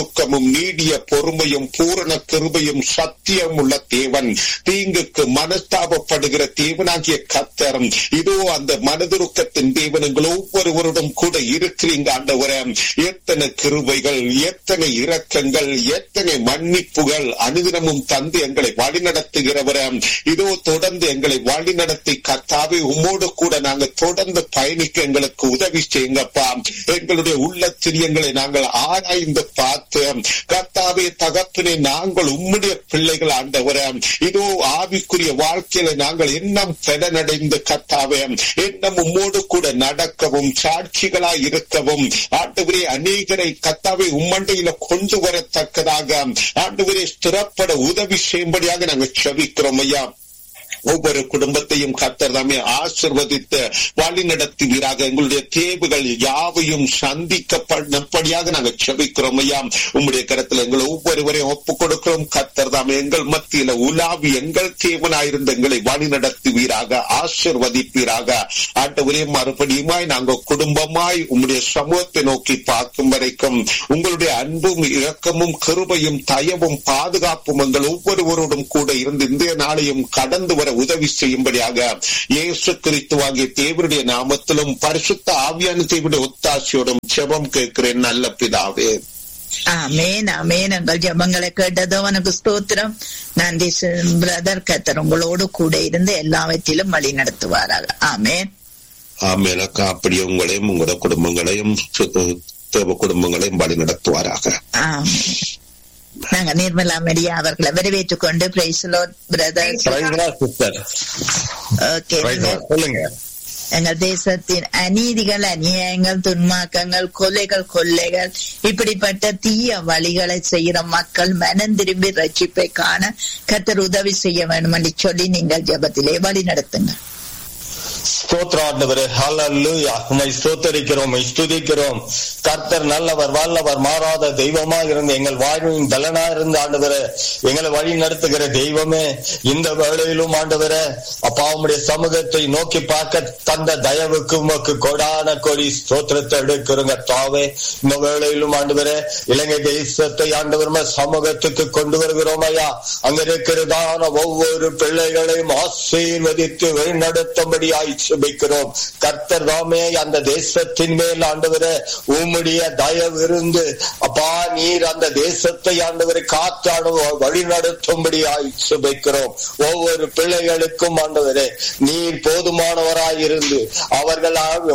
துக்கமும் நீடிய பொறுமையும் பூரண கிருபையும் சத்தியம் உள்ள தேவன் தீங்குக்கு மனஸ்தாபப்படுகிற தேவனாகிய கத்தரம் இதோ அந்த மனதுருக்கத்தின் தேவனுங்கள் ஒவ்வொருவருடன் கூட இருக்கிறீங்க ஆண்டவரே எத்தனை கிருபைகள் எத்தனை இரக்கங்கள் எத்தனை மன்னிப்புகள் அனுதினமும் தந்து எங்களை வழிநடத்துகிறவரே இதோ தொடர்ந்து எங்களை வழிநடத்தி கத்தாவே உம்மோடு கூட நாங்க தொடர்ந்து பயணிக்க எங்களுக்கு உதவி செய்யுங்கப்பா எங்களுடைய உள்ளத்திரியங்களை நாங்கள் ஆராய்ந்து பார்த்து கத்தாவே தகப்பினை நாங்கள் உம்முடைய பிள்ளைகள் ஆண்டவரே இதோ ஆவிக்குரிய வாழ்க்கையில நாங்கள் எண்ணம் பெடனடைந்து கத்தாவே எண்ணம் உம்மோடு கூட நடக்கவும் சாட்சிகளாய் இருக்கவும் ஆண்டவரே அநேகரை கத்தாவை உம்மண்டையில கொண்டு வரத்தக்கதாக ஆண்டவரே ஸ்திரப்பட உதவி செய்யும்படியாக நாங்கள் செவிக்கிறோம் ஐயா ஒவ்வொரு குடும்பத்தையும் கத்தர் தாமே ஆசிர்வதித்து வழி நடத்துவீராக எங்களுடைய தேவைகள் யாவையும் சந்திக்கப்படியாக நாங்கள் செபிக்கிறோம் ஐயா உம்முடைய கரத்தில் எங்கள் ஒவ்வொருவரையும் ஒப்புக் கொடுக்கிறோம் கத்தர் தாமே எங்கள் மத்தியில உலாவி எங்கள் தேவனாயிருந்த எங்களை வழி நடத்துவீராக ஆசிர்வதிப்பீராக ஆண்டவரே மறுபடியுமாய் நாங்கள் குடும்பமாய் உம்முடைய சமூகத்தை நோக்கி பார்க்கும் வரைக்கும் உங்களுடைய அன்பும் இரக்கமும் கிருபையும் தயவும் பாதுகாப்பும் எங்கள் ஒவ்வொருவரோடும் கூட இருந்து இந்த நாளையும் கடந்து வர உதவி செய்யும்படியாக இயேசு கிறிஸ்துவாகிய தேவருடைய நாமத்திலும் பரிசுத்த ஆவியான தேவனுடைய ஒத்தாசையோடும் செபம் கேட்கிறேன் நல்ல பிதாவே ஆமேன் ஆமேன் எங்கள் ஜபங்களை கேட்டதோ உனக்கு ஸ்தோத்திரம் நன்றி பிரதர் கத்தர் உங்களோடு கூட இருந்து எல்லாவற்றிலும் வழி நடத்துவாராக ஆமேன் ஆமேனக்கா அப்படி உங்களையும் உங்களோட குடும்பங்களையும் தேவ குடும்பங்களையும் வழி நடத்துவாராக ஆமேன் நாங்க நிர்மலா மெரியா அவர்களை வரவேற்றுக் கொண்டு பிரைஸ்லோட் பிரதர் ஓகே சொல்லுங்க எங்கள் தேசத்தின் அநீதிகள் அநியாயங்கள் துன்மாக்கங்கள் கொலைகள் கொள்ளைகள் இப்படிப்பட்ட தீய வழிகளை செய்யற மக்கள் மனம் திரும்பி ரட்சிப்பை காண கத்தர் உதவி செய்ய வேண்டும் என்று சொல்லி நீங்கள் ஜபத்திலே வழி நடத்துங்க ஸ்தோத்ராண்டவரே ஹalleluya உம்மை ஸ்தோத்தரிக்கிறோம் ஸ்துதிக்கிறோம் கர்த்தர் நல்லவர் வல்லவர் மாறாத தெய்வமா இருந்து எங்கள் வாழ்வின் பலனா இருந்து ஆண்டவரே எங்களை வழி நடத்துகிற தெய்வமே இந்த வேளையிலும் ஆண்டவரே அப்பா உம்முடைய சமூகத்தை நோக்கி பார்க்க தந்த தயவுக்கு உமக்கு கொடான கொடி ஸ்தோத்திரத்தை எடுக்கிறோங்க தாவே இந்த வேளையிலும் ஆண்டவரே இலங்கை தேசத்தை ஆண்டவர் சமூகத்துக்கு கொண்டு வருகிறோம் ஐயா அங்க இருக்கிறதான ஒவ்வொரு பிள்ளைகளையும் ஆசீர்வதித்து வழிநடத்தும்படியாய் சுபிக்கிறோம் கர்த்தர் தாமே அந்த தேசத்தின் மேல் ஆண்டவரே உம்முடைய தயவு இருந்து அப்பா நீர் அந்த தேசத்தை ஆண்டவரை காத்தாடு வழி நடத்தும்படியாய் சுபிக்கிறோம் ஒவ்வொரு பிள்ளைகளுக்கும் ஆண்டவரே நீர் போதுமானவராய் இருந்து அவர்கள்